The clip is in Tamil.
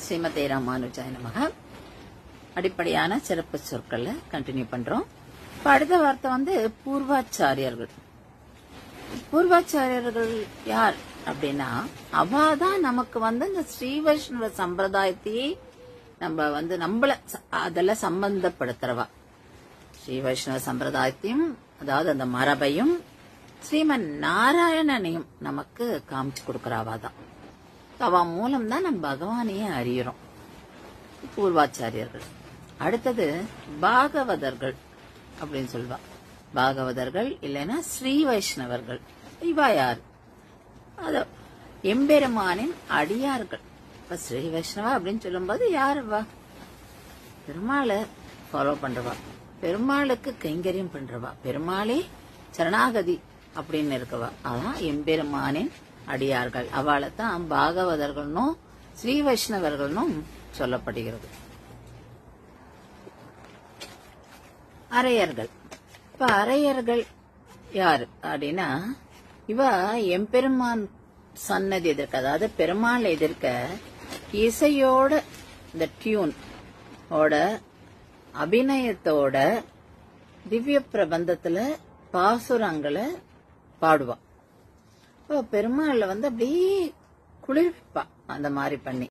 ஸ்ரீமதே ராமானுஜாய நமக அடிப்படையான சிறப்பு சொற்களை கண்டினியூ பண்றோம் இப்ப அடுத்த வார்த்தை வந்து பூர்வாச்சாரியர்கள் பூர்வாச்சாரியர்கள் யார் அப்படின்னா அவாதான் நமக்கு வந்து இந்த ஸ்ரீ வைஷ்ணவ சம்பிரதாயத்தையே நம்ம வந்து நம்மள ச- அதெல்லாம் சம்பந்தப்படுத்துறவா ஸ்ரீ வைஷ்ணவ சம்பிரதாயத்தையும் அதாவது அந்த மரபையும் ஸ்ரீமன் நாராயணனையும் நமக்கு காமிச்சு கொடுக்கறாவா தான் அவ மூலம் தான் நம்ம பகவானையே அறியறோம் பூர்வாச்சாரியர்கள் அடுத்தது பாகவதர்கள் அப்படின்னு சொல்வா பாகவதர்கள் இல்லைன்னா ஸ்ரீ வைஷ்ணவர்கள் இவா யார் அது எம்பெருமானின் அடியார்கள் இப்ப ஸ்ரீ வைஷ்ணவா அப்படின்னு சொல்லும்போது யார் வா பெருமாளை ஃபாலோ பண்றவா பெருமாளுக்கு கைங்கரியம் பண்றவா பெருமாளே சரணாகதி அப்படின்னு இருக்கவா அதான் எம்பெருமானின் அடியார்கள் அவளை தான் பாகவதர்கள்னும் ஸ்ரீ வைஷ்ணவர்கள்னும் சொல்லப்படுகிறது அரையர்கள் இப்ப அரையர்கள் யாரு அப்படின்னா இவ எம்பெருமான் சன்னதி எதிர்க்க அதாவது பெருமாள் எதிர்க்க இசையோட இந்த டியூன் ஓட அபிநயத்தோட திவ்ய பிரபந்தத்துல பாசுரங்களை பாடுவா இப்போ பெருமாள்ல வந்து அப்படியே குளிர்ப்பா அந்த மாதிரி பண்ணி